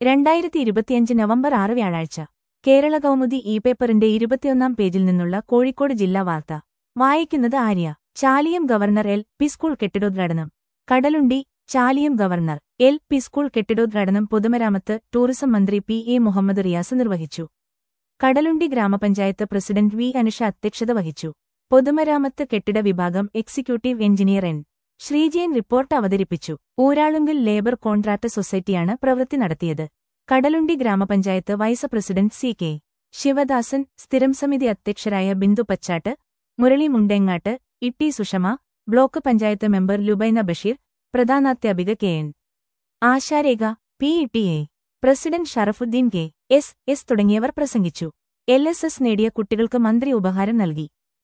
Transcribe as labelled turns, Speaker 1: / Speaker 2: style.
Speaker 1: രണ്ടായിരത്തി ഇരുപത്തിയഞ്ച് നവംബർ ആറ് വ്യാഴാഴ്ച കേരള കൗമുദി ഇ പേപ്പറിന്റെ ഇരുപത്തിയൊന്നാം പേജിൽ നിന്നുള്ള കോഴിക്കോട് ജില്ലാ വാർത്ത വായിക്കുന്നത് Arya Chaliyam governor L P school കെട്ടിടോദ്ഘാടനം Kadalundi Chaliyam governor L P school കെട്ടിടോദ്ഘാടനം പൊതുമരാമത്ത് ടൂറിസം മന്ത്രി പി എ മുഹമ്മദ് റിയാസ് നിർവഹിച്ചു കടലുണ്ടി ഗ്രാമപഞ്ചായത്ത് പ്രസിഡന്റ് വി അനുഷ അധ്യക്ഷത വഹിച്ചു പൊതുമരാമത്ത് കെട്ടിട വിഭാഗം executive engineer N Sreejayan report അവതരിപ്പിച്ചു ഊരാളുങ്കൽ ലേബർ കോൺട്രാക്ട് സൊസൈറ്റിയാണ് പ്രവൃത്തി നടത്തിയത് കടലുണ്ടി ഗ്രാമപഞ്ചായത്ത് vice president C K Sivadasan സ്ഥിരം സമിതി അധ്യക്ഷരായ ബിന്ദു പച്ചാട്ട് മുരളി മുണ്ടെങ്ങാട്ട് ഇട്ടി സുഷമ ബ്ലോക്ക് പഞ്ചായത്ത് മെമ്പർ ലുബൈന ബഷീർ പ്രധാനാധ്യാപിക K N Asharekha P E T A president Sharafuddin K S S തുടങ്ങിയവർ പ്രസംഗിച്ചു എൽ എസ് എസ് നേടിയ കുട്ടികൾക്ക് മന്ത്രി ഉപഹാരം നൽകി